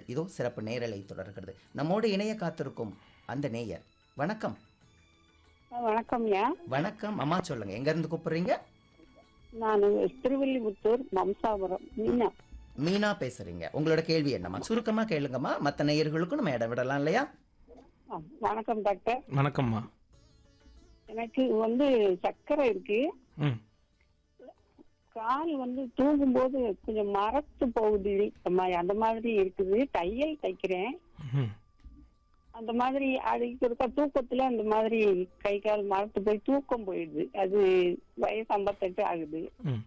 இதோ சிறப்பு நேரலை தொடர்கிறது நம்மோடு இணைய காத்திருக்கும் அந்த நேயர் வணக்கம் வணக்கம்யா வணக்கம் அம்மா சொல்லுங்க எங்க இருந்து கூப்பிடுறீங்க நான் திருவள்ளிபுத்தூர் மம்சாபுரம் மீனா மீனா பேசுறீங்க உங்களோட கேள்வி என்னம்மா சுருக்கமா கேளுங்கம்மா மற்ற நேயர்களுக்கும் நம்ம இடம் விடலாம் இல்லையா ஆ, வணக்கம் டாக்டர் வணக்கம்மா எனக்கு வந்து சர்க்கரை இருக்கு ம் கால் வந்து தூங்கும்போது கொஞ்சம் மரத்து போகுது அம்மா, அந்த மாதிரி இருக்குது தையல் தைக்கிறேன் ம் அந்த மாதிரி அதுக்கு இருக்க தூக்கத்துல அந்த மாதிரி கை கால் மரத்து போய் தூக்கம் போயிடுது அது வயசு ஐம்பத்தெட்டு ஆகுது ம்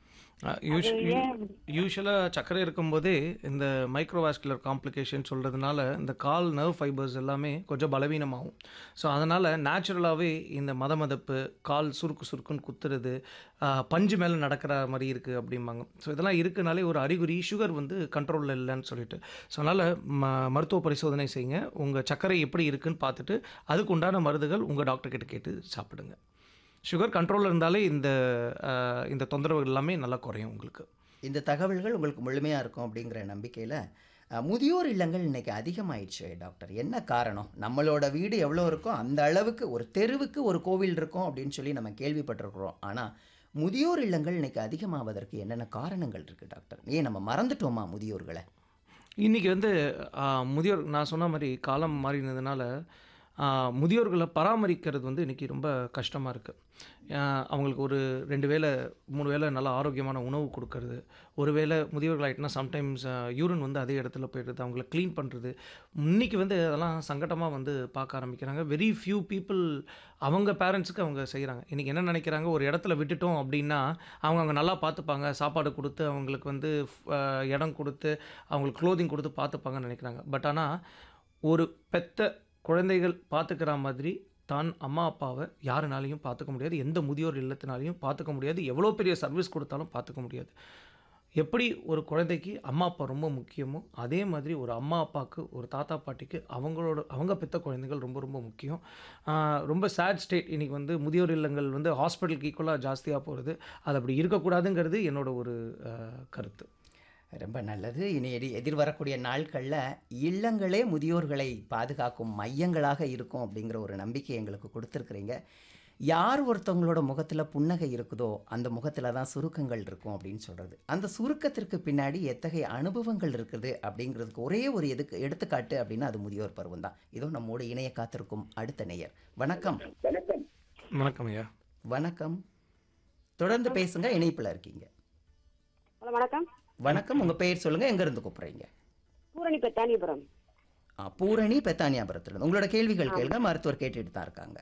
அது ஏன் யூஸ்வலாக சர்க்கரை இருக்கும்போதே இந்த மைக்ரோவாஸ்குலர் காம்ப்ளிகேஷன் சொல்கிறதுனால இந்த கால் நர்வ் ஃபைபர்ஸ் எல்லாமே கொஞ்சம் பலவீனமாகும் ஸோ அதனால் நேச்சுரலாகவே இந்த மத மதப்பு கால் சுருக்கு சுருக்குன்னு குத்துறது ஆ, பஞ்சு மேலே நடக்கிற மாதிரி இருக்குது அப்படிம்பாங்க ஸோ இதெல்லாம் இருக்குனாலே ஒரு அறிகுறி சுகர் வந்து கண்ட்ரோலில் இல்லைன்னு சொல்லிட்டு ஸோ அதனால் ம மருத்துவ பரிசோதனை செய்யுங்க உங்கள் சர்க்கரை எப்படி இருக்குன்னு பார்த்துட்டு அதுக்கு உண்டான மருந்துகள் உங்கள் டாக்டர் கிட்ட கேட்டு சாப்பிடுங்க சுகர் கண்ட்ரோலில் இருந்தாலே இந்த ஆ, இந்த தொந்தரவுகள் எல்லாமே நல்லா குறையும் உங்களுக்கு இந்த தகவல்கள் உங்களுக்கு முழுமையா இருக்கும் அப்படிங்கிற நம்பிக்கையில அஹ், முதியோர் இல்லங்கள் இன்னைக்கு அதிகமாயிடுச்சு டாக்டர் என்ன காரணம் நம்மளோட வீடு எவ்வளோ இருக்கோ அந்த அளவுக்கு ஒரு தெருவுக்கு ஒரு கோவில் இருக்கும் அப்படின்னு சொல்லி நம்ம கேள்விப்பட்டிருக்கிறோம் ஆனால் முதியோர் இல்லங்கள் இன்னைக்கு அதிகமாவதற்கு என்னென்ன காரணங்கள் இருக்குது டாக்டர் ஏன் நம்ம மறந்துட்டோமா முதியோர்களை இன்றைக்கி வந்து ஆ, முதியோர் நான் சொன்ன மாதிரி காலம் மாறினதுனால ஆ, முதியோர்களை பராமரிக்கிறது வந்து இன்றைக்கி ரொம்ப கஷ்டமாக இருக்குது அவங்களுக்கு ஒரு ரெண்டு வேளை மூணு வேளை நல்ல ஆரோக்கியமான உணவு கொடுக்கறது ஒரு வேளை முதியோர்கள் ஆகிட்டுனா சம்டைம்ஸ் யூரின் வந்து அதே இடத்துல போயிடுறது அவங்கள க்ளீன் பண்ணுறது இன்றைக்கி வந்து அதெல்லாம் சங்கடமாக வந்து பார்க்க ஆரம்பிக்கிறாங்க வெரி ஃபியூ பீப்புள் அவங்க பேரண்ட்ஸுக்கு அவங்க செய்கிறாங்க இன்றைக்கி என்ன நினைக்கிறாங்க ஒரு இடத்துல விட்டுட்டோம் அப்படின்னா அவங்க அவங்க நல்லா பார்த்துப்பாங்க சாப்பாடு கொடுத்து அவங்களுக்கு வந்து அஹ், இடம் கொடுத்து அவங்களுக்கு க்ளோதிங் கொடுத்து பார்த்துப்பாங்கன்னு நினைக்கிறாங்க பட் ஆனால் ஒரு பெத்த குழந்தைகள் பார்த்துக்கிற மாதிரி தான் அம்மா அப்பாவை யாருனாலையும் பார்த்துக்க முடியாது எந்த முதியோர் இல்லத்தினாலையும் பார்த்துக்க முடியாது எவ்வளோ பெரிய சர்வீஸ் கொடுத்தாலும் பார்த்துக்க முடியாது எப்படி ஒரு குழந்தைக்கு அம்மா அப்பா ரொம்ப முக்கியமோ அதே மாதிரி ஒரு அம்மா அப்பாவுக்கு ஒரு தாத்தா பாட்டிக்கு அவங்களோட அவங்க பெத்த குழந்தைகள் ரொம்ப ரொம்ப முக்கியம் ஆஹ் ரொம்ப சேட் ஸ்டேட் இன்றைக்கி வந்து முதியோர் இல்லங்கள் வந்து ஹாஸ்பிட்டலுக்கு ஈக்குவலாக ஜாஸ்தியாக போகிறது அது அப்படி இருக்கக்கூடாதுங்கிறது என்னோட ஒரு ஆஹ், கருத்து ரொம்ப நல்லது இனி எதி எதிர்வரக்கூடிய நாட்களில் இல்லங்களே முதியோர்களை பாதுகாக்கும் மையங்களாக இருக்கும் அப்படிங்கிற ஒரு நம்பிக்கை எங்களுக்கு கொடுத்துருக்குறீங்க யார் ஒருத்தவங்களோட முகத்தில் புன்னகை இருக்குதோ அந்த முகத்தில் தான் சுருக்கங்கள் இருக்கும் அப்படின்னு சொல்கிறது அந்த சுருக்கத்திற்கு பின்னாடி எத்தகைய அனுபவங்கள் இருக்குது அப்படிங்கிறதுக்கு ஒரே ஒரு எதுக்கு எடுத்துக்காட்டு அப்படின்னா அது முதியோர் பருவம் தான் இதோ நம்மோடு இணைய காத்திருக்கும் அடுத்த நேயர் வணக்கம் வணக்கம் ஐயா வணக்கம் தொடர்ந்து பேசுங்க இணைப்பில் இருக்கீங்க ஹலோ வணக்கம் வணக்கம் உங்கள் பெயர் சொல்லுங்கள் எங்கேருந்து கூப்பிட்றீங்க பூரணி பெத்தானிபுரம் ஆ, பூரணி பெத்தானியாபுரத்துலேருந்து உங்களோட கேள்விகள் கேளுங்க மருத்துவர் கேட்டுட்டு தான் இருக்காங்க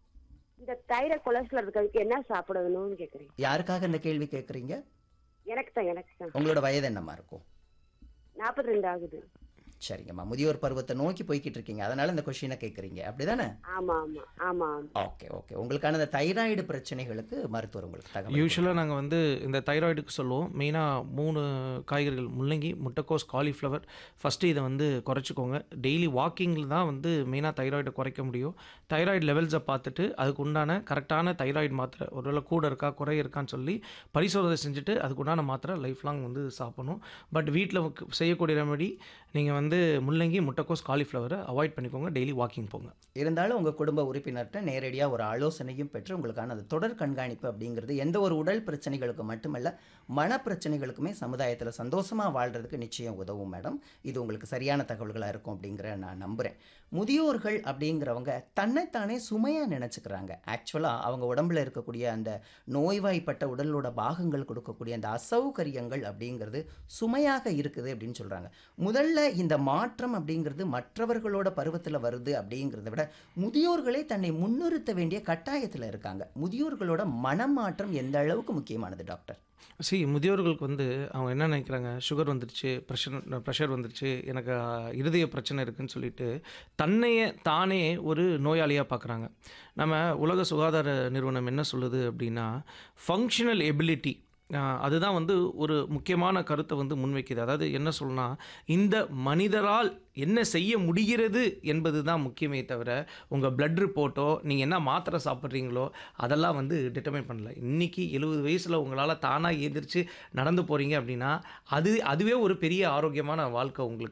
இந்த தைராய்டு கொலஸ்ட்ரால் இருக்கிறதுக்கு என்ன சாப்பிடணும்னு கேக்குறேன் யாருக்காக இந்த கேள்வி கேட்குறீங்க எனக்கு தான் எனக்கு தான் உங்களோட வயது என்னம்மா இருக்கும் நாற்பத்தி ரெண்டு ஆகுது சரிங்கம்மா முதியோர் பருவத்தை நோக்கி போய்கிட்டு இருக்கீங்க அதனால இந்த கொஷினை கேட்குறீங்க அப்படிதானே ஆமா ஆமா ஆமா ஆமா ஓகே ஓகே உங்களுக்கான இந்த தைராய்டு பிரச்சனைகளுக்கு மருத்துவர் உங்களுக்கு தகவல் யூஸ்வலாக நாங்கள் வந்து இந்த தைராய்டுக்கு சொல்லுவோம் மெயினாக மூணு காய்கறிகள் முள்ளங்கி முட்டைக்கோஸ் காலிஃப்ளவர் ஃபஸ்ட்டு இதை வந்து குறைச்சிக்கோங்க டெய்லி வாக்கிங்கில் தான் வந்து மெயினாக தைராய்டை குறைக்க முடியும் தைராய்டு லெவல்ஸை பார்த்துட்டு அதுக்கு உண்டான கரெக்டான தைராய்டு மாத்திரை ஒருவேளை கூட இருக்கா குறை இருக்கான்னு சொல்லி பரிசோதனை செஞ்சுட்டு அதுக்கு உண்டான மாத்திரை லைஃப் லாங் வந்து சாப்பிடணும் பட் வீட்டில் செய்யக்கூடிய ரெமடி நீங்கள் வந்து முள்ளங்கி முட்டைக்கோஸ் காலிஃப்ளவரை அவாய்ட் பண்ணிக்கோங்க டெய்லி வாக்கிங் போங்க இருந்தாலும் உங்கள் குடும்ப உறுப்பினர்கிட்ட நேரடியாக ஒரு ஆலோசனையும் பெற்று உங்களுக்கான அந்த தொடர் கண்காணிப்பு அப்படிங்கிறது எந்த ஒரு உடல் பிரச்சனைகளுக்கு மட்டுமல்ல மன பிரச்சனைகளுக்குமே சமுதாயத்தில் சந்தோஷமாக வாழ்கிறதுக்கு நிச்சயம் உதவும் மேடம் இது உங்களுக்கு சரியான தகவல்களாக இருக்கும் அப்படிங்கிற நான் நம்புகிறேன் முதியோர்கள் அப்படிங்கிறவங்க தன்னைத்தானே சுமையாக நினச்சிக்கிறாங்க ஆக்சுவலாக அவங்க உடம்புல இருக்கக்கூடிய அந்த நோய்வாய்ப்பட்ட உடலோட பாகங்கள் கொடுக்கக்கூடிய அந்த அசௌகரியங்கள் அப்படிங்கிறது சுமையாக இருக்குது அப்படின்னு சொல்கிறாங்க முதல்ல இந்த மாற்றம் அப்படிங்கிறது மற்றவர்களோட பருவத்தில் வருது அப்படிங்கிறத விட முதியோர்களே தன்னை முன்னிறுத்த வேண்டிய கட்டாயத்தில் இருக்காங்க முதியோர்களோட மனமாற்றம் எந்த அளவுக்கு முக்கியமானது டாக்டர் சி முதியோர்களுக்கு வந்து அவங்க என்ன நினைக்கிறாங்க சுகர் வந்துருச்சு ப்ரெஷர் ப்ரெஷர் வந்துருச்சு எனக்கு அஹ், இருதய பிரச்சனை இருக்குன்னு சொல்லிட்டு தன்னையே தானே ஒரு நோயாளியாக பார்க்குறாங்க நம்ம உலக சுகாதார நிறுவனம் என்ன சொல்லுது அப்படின்னா ஃபங்க்ஷனல் எபிலிட்டி அதுதான் வந்து ஒரு முக்கியமான கருத்தை வந்து முன்வைக்குது அதாவது என்ன சொல்லணும்னா இந்த மனிதரால் என்ன செய்ய முடிகிறது என்பது தான் முக்கியமே தவிர உங்கள் பிளட் ரிப்போர்ட்டோ நீங்கள் என்ன மாத்திரை சாப்பிட்றீங்களோ அதெல்லாம் வந்து டிட்டர்மைன் பண்ணல இன்றைக்கி எழுபது வயசில் உங்களால் தானாக எந்திரிச்சு நடந்து போகிறீங்க அப்படின்னா அது அதுவே ஒரு பெரிய ஆரோக்கியமான வாழ்க்கை உங்களுக்கு